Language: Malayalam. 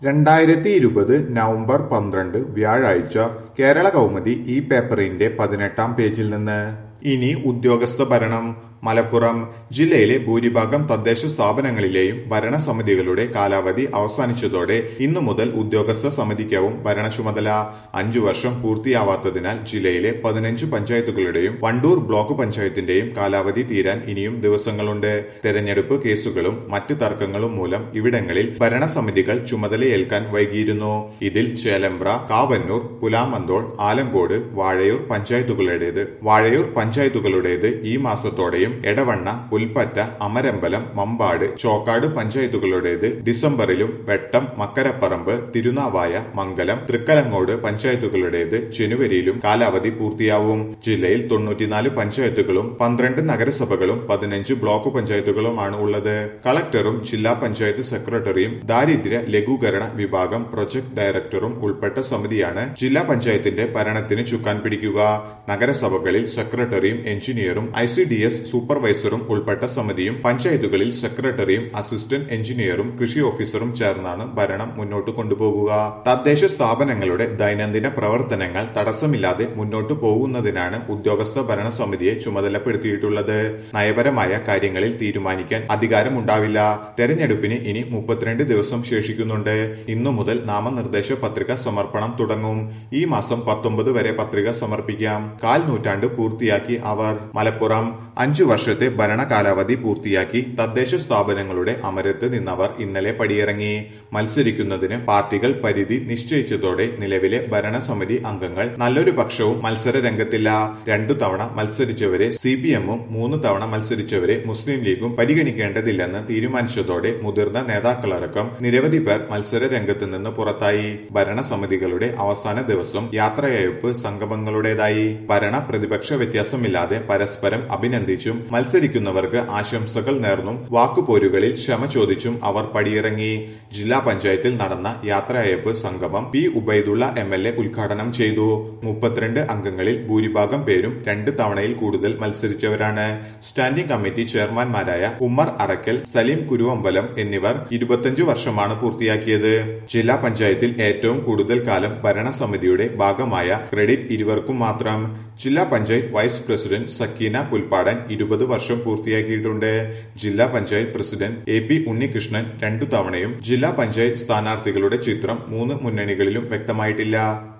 രണ്ടായിരത്തി ഇരുപത് നവംബർ പന്ത്രണ്ട് വ്യാഴാഴ്ച കേരള കൗമുദി ഈ പേപ്പറിന്റെ പതിനെട്ടാം പേജിൽ നിന്ന് ഇനി ഉദ്യോഗസ്ഥ ഭരണം മലപ്പുറം ജില്ലയിലെ ഭൂരിഭാഗം തദ്ദേശ സ്ഥാപനങ്ങളിലെയും ഭരണസമിതികളുടെ കാലാവധി അവസാനിച്ചതോടെ ഇന്നു മുതൽ ഉദ്യോഗസ്ഥ സമിതിക്കാവും ഭരണ ചുമതല അഞ്ചു വർഷം പൂർത്തിയാവാത്തതിനാൽ ജില്ലയിലെ പതിനഞ്ച് പഞ്ചായത്തുകളുടെയും വണ്ടൂർ ബ്ലോക്ക് പഞ്ചായത്തിന്റെയും കാലാവധി തീരാൻ ഇനിയും ദിവസങ്ങളുണ്ട് തെരഞ്ഞെടുപ്പ് കേസുകളും മറ്റ് തർക്കങ്ങളും മൂലം ഇവിടങ്ങളിൽ ഭരണസമിതികൾ ചുമതലയേൽക്കാൻ വൈകിയിരുന്നു ഇതിൽ ചേലമ്പ്ര കാവന്നൂർ പുലാമന്തോൾ ആലങ്കോട് വാഴയൂർ പഞ്ചായത്തുകളുടേത് വാഴയൂർ പഞ്ചായത്തുകളുടേത് ഈ മാസത്തോടെയും എടവണ്ണ പുൽപ്പറ്റ അമരമ്പലം മമ്പാട് ചോക്കാട് പഞ്ചായത്തുകളുടേത് ഡിസംബറിലും വെട്ടം മക്കരപ്പറമ്പ് തിരുനാവായ മംഗലം തൃക്കലങ്ങോട് പഞ്ചായത്തുകളുടേത് ജനുവരിയിലും കാലാവധി പൂർത്തിയാവും ജില്ലയിൽ തൊണ്ണൂറ്റിനാല് പഞ്ചായത്തുകളും പന്ത്രണ്ട് നഗരസഭകളും പതിനഞ്ച് ബ്ലോക്ക് പഞ്ചായത്തുകളുമാണ് ഉള്ളത് കളക്ടറും ജില്ലാ പഞ്ചായത്ത് സെക്രട്ടറിയും ദാരിദ്ര്യ ലഘൂകരണ വിഭാഗം പ്രൊജക്ട് ഡയറക്ടറും ഉൾപ്പെട്ട സമിതിയാണ് ജില്ലാ പഞ്ചായത്തിന്റെ ഭരണത്തിന് ചുക്കാൻ പിടിക്കുക നഗരസഭകളിൽ സെക്രട്ടറിയും എഞ്ചിനീയറും ഐ സി ഡി എസ് സൂപ്പർവൈസറും ഉൾപ്പെട്ട സമിതിയും പഞ്ചായത്തുകളിൽ സെക്രട്ടറിയും അസിസ്റ്റന്റ് എഞ്ചിനീയറും കൃഷി ഓഫീസറും ചേർന്നാണ് ഭരണം മുന്നോട്ട് കൊണ്ടുപോകുക തദ്ദേശ സ്ഥാപനങ്ങളുടെ ദൈനംദിന പ്രവർത്തനങ്ങൾ തടസ്സമില്ലാതെ മുന്നോട്ട് പോകുന്നതിനാണ് ഉദ്യോഗസ്ഥ ഭരണ സമിതിയെ ചുമതലപ്പെടുത്തിയിട്ടുള്ളത് നയപരമായ കാര്യങ്ങളിൽ തീരുമാനിക്കാൻ അധികാരമുണ്ടാവില്ല തെരഞ്ഞെടുപ്പിന് ഇനി മുപ്പത്തിരണ്ട് ദിവസം ശേഷിക്കുന്നുണ്ട് ഇന്നു മുതൽ നാമനിർദ്ദേശ പത്രിക സമർപ്പണം തുടങ്ങും ഈ മാസം പത്തൊമ്പത് വരെ പത്രിക സമർപ്പിക്കാം കാൽ നൂറ്റാണ്ട് പൂർത്തിയാക്കി അവർ മലപ്പുറം അഞ്ചു വർഷത്തെ ഭരണകാലാവധി പൂർത്തിയാക്കി തദ്ദേശ സ്ഥാപനങ്ങളുടെ അമരത്ത് നിന്നവർ ഇന്നലെ പടിയിറങ്ങി മത്സരിക്കുന്നതിന് പാർട്ടികൾ പരിധി നിശ്ചയിച്ചതോടെ നിലവിലെ ഭരണസമിതി അംഗങ്ങൾ നല്ലൊരു പക്ഷവും മത്സര രംഗത്തില്ല രണ്ടു തവണ മത്സരിച്ചവരെ സി പി എമ്മും മൂന്ന് തവണ മത്സരിച്ചവരെ മുസ്ലിം ലീഗും പരിഗണിക്കേണ്ടതില്ലെന്ന് തീരുമാനിച്ചതോടെ മുതിർന്ന നേതാക്കളടക്കം നിരവധി പേർ മത്സര രംഗത്ത് നിന്ന് പുറത്തായി ഭരണസമിതികളുടെ അവസാന ദിവസം യാത്രയയപ്പ് സംഗമങ്ങളുടേതായി ഭരണ പ്രതിപക്ഷ വ്യത്യാസമില്ലാതെ പരസ്പരം അഭിനന്ദിച്ചും മത്സരിക്കുന്നവർക്ക് ആശംസകൾ നേർന്നും വാക്കുപോരുകളിൽ ക്ഷമ ചോദിച്ചും അവർ പടിയിറങ്ങി ജില്ലാ പഞ്ചായത്തിൽ നടന്ന യാത്രയയപ്പ് സംഗമം P Ubaidulla M L A ഉദ്ഘാടനം ചെയ്തു മുപ്പത്തിരണ്ട് അംഗങ്ങളിൽ ഭൂരിഭാഗം പേരും രണ്ട് തവണയിൽ കൂടുതൽ മത്സരിച്ചവരാണ് സ്റ്റാൻഡിംഗ് കമ്മിറ്റി ചെയർമാൻമാരായ ഉമ്മർ അറക്കൽ സലീം കുരുവമ്പലം എന്നിവർ ഇരുപത്തിയഞ്ചു വർഷമാണ് പൂർത്തിയാക്കിയത് ജില്ലാ പഞ്ചായത്തിൽ ഏറ്റവും കൂടുതൽ കാലം ഭരണസമിതിയുടെ ഭാഗമായ ക്രെഡിറ്റ് ഇരുവർക്കും മാത്രം ജില്ലാ പഞ്ചായത്ത് വൈസ് പ്രസിഡന്റ് സക്കീന പുൽപ്പാടൻ ഇരുപത് വർഷം പൂർത്തിയാക്കിയിട്ടുണ്ട് ജില്ലാ panchayat president A P Unnikrishnan രണ്ടു തവണയും ജില്ലാ പഞ്ചായത്ത് സ്ഥാനാർത്ഥികളുടെ ചിത്രം മൂന്ന് മുന്നണികളിലും വ്യക്തമായിട്ടില്ല